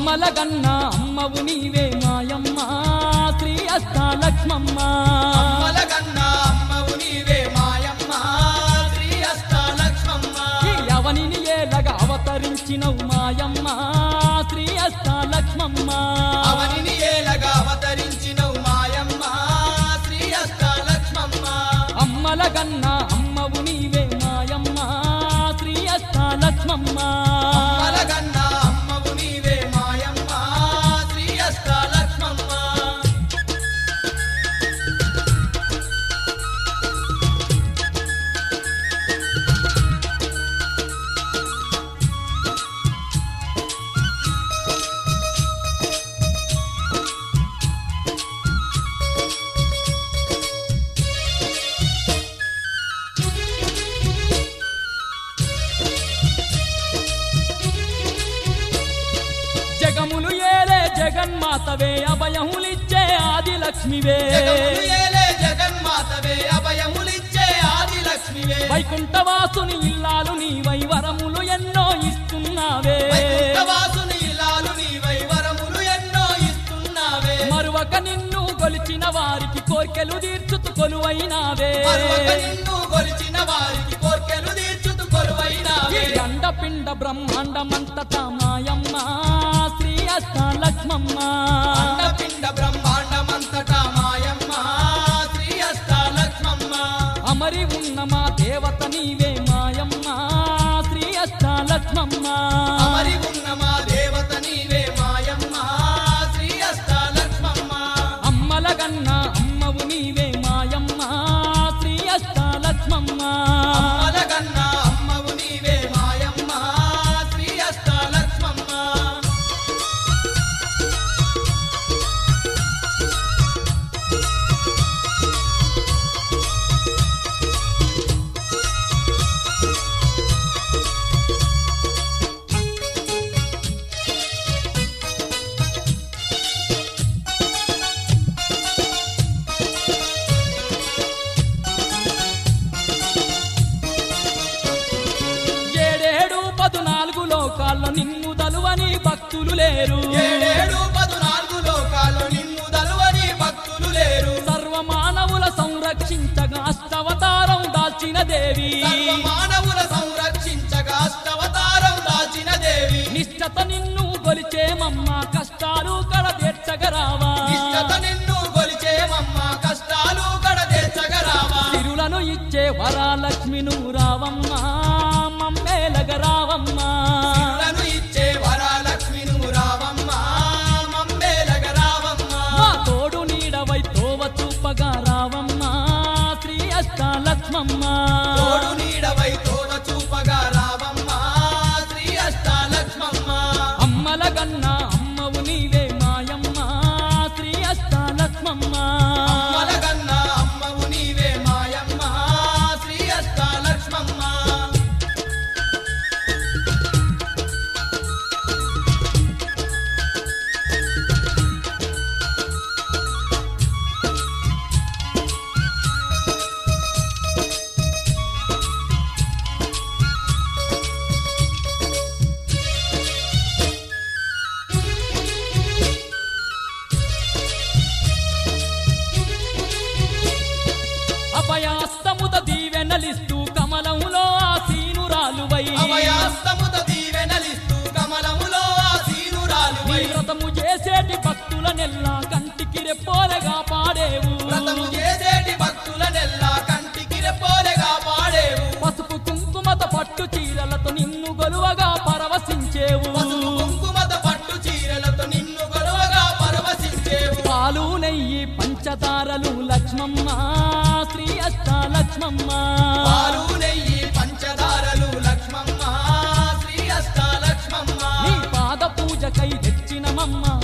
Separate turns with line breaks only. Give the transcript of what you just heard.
అమ్మల గన్న అమ్మవు నీవే మాయమ్మ శ్రీ అష్టాలక్ష్మమ్మ
అమ్మలగన్న అమ్మవు నీవే మాయమ్మ శ్రీ అష్టాలక్ష్మమ్మ
ఈ అవనిని ఏలగా అవతరించినవు మాయమ్మ శ్రీ అష్టాలక్ష్మమ్మ
అవనిని ఏలగా అవతరించినవు మాయమ్మ శ్రీ అష్టాలక్ష్మమ్మ
అమ్మల గన్న అమ్మవు నీవే మాయమ్మ శ్రీ అష్టాలక్ష్మమ్మ
అమ్మలగన్న అమ్మవు నీవే మాయమ్మ శ్రీ అష్టాలక్ష్మమ్మ
జగములు ఏలే జగన్మాతవే అభయములిచ్చే ఆది లక్ష్మివే
జగములు ఏలే జగన్మాతవే అభయములిచ్చే ఆది లక్ష్మివే
వైకుంఠవాసుని ఇల్లాలు నీవై వరములు ఎన్నో ఇస్తున్నావే
వైకుంఠవాసుని ఇలాలు నీవై వరములు ఎన్నో ఇస్తున్నావే
మరువక నిన్ను కొలిచిన వారికి కోర్కెలు తీర్చుతు కొలువైనావే
మరొక నిన్ను కొలిచిన వారికి కోర్కెలు తీర్చుతు
ఈ
కొలువైనావే
అండపిండ బ్రహ్మాండమంతటా మాయమ్మ శ్రీ అష్టాలక్ష్మమ్మ
అండపిండ బ్రహ్మాండమంతటా మాయమ్మ శ్రీ అష్టాలక్ష్మమ్మ
అమరి ఉన్న మా దేవత నీవే మాయమ్మ శ్రీ అష్టాలక్ష్మమ్మ
అమరి ఉన్న మా దేవత నీవే మాయమ్మ శ్రీ అష్టాలక్ష్మమ్మ
అమ్మల గన్న అమ్మవు నీవే మాయమ్మ శ్రీ అష్టాలక్ష్మమ్మ
అమ్మలగన్న అమ్మవు నీవే మాయమ్మ శ్రీ అష్టాలక్ష్మమ్మ
ఏడేడు పదునాలుగు లోకాల్లో నిన్ను దలువని భక్తులు లేరు
ఏడేడు పదునాలుగు లోకాలు నిన్ను దలువని భక్తులు లేరు
సర్వ మానవుల సంరక్షించగా అష్టవతారం దాల్చిన దేవి
సర్వ మానవుల సంరక్షించగా అష్టవతారం దాచిన దేవి
నిష్టత నిన్ను గొలిచేమమ్మ కష్టాలు కడ తీర్చగరావా
నిష్టత నిన్ను కొలిచేమమ్మ కష్టాలు కడదేర్చగరావా
తిరులను ఇచ్చే వరాలక్ష్మి నువ్వు రావమ్మ మమ్మేలగ రావమ్మ
సిరులను ఇచ్చే వరాలక్ష్మి నువ్వు రావమ్మ మమ్మేలగ రావమ్మ
మా తోడు నీడవై తోవ చూపగా రావమ్మ శ్రీ అష్టాలక్ష్మమ్మ
తోడు నీడవై తోడ చూపగా రావమ్మ శ్రీ అష్టాలక్ష్మమ్మ
అమ్మల గన్న అమ్మవు నీవే మాయమ్మ శ్రీ అష్టాలక్ష్మమ్మ
అమ్మలగన్న అమ్మవు నీవే మాయమ్మ శ్రీ అష్టాలక్ష్మమ్మ
అభయాస్తముద దీవెనలిస్తూ కమలములో ఆసీనురాలువై
అభయాస్తముత దీవెనలిస్తూ కమలములో
నీ
ఆసీనురాలువై
వ్రతము చేసేటి భక్తుల నెల్లా కంటికి రెప్పోలగా పాడేవు
వ్రతము చేసేటి భక్తులనెల్లా కంటికి రెప్పోలెగా పాడేవు
పసుపు కుంకుమత పట్టు చీరలతో నిన్ను గొలువగా పరవశించేవు
పసుపు కుంకుమత పట్టు చీరలతో నిన్ను గొడవగా పరవశించేవు
పాలు నెయ్యి పంచదారలు లక్ష్మమ్మ శ్రీ అష్టాలక్ష్మమ్మ
పాలు నెయ్యి పంచదారలు లక్ష్మమ్మ శ్రీ అష్టాలక్ష్మమ్మ
నీ పాద పూజకై తెచ్చినమమ్మ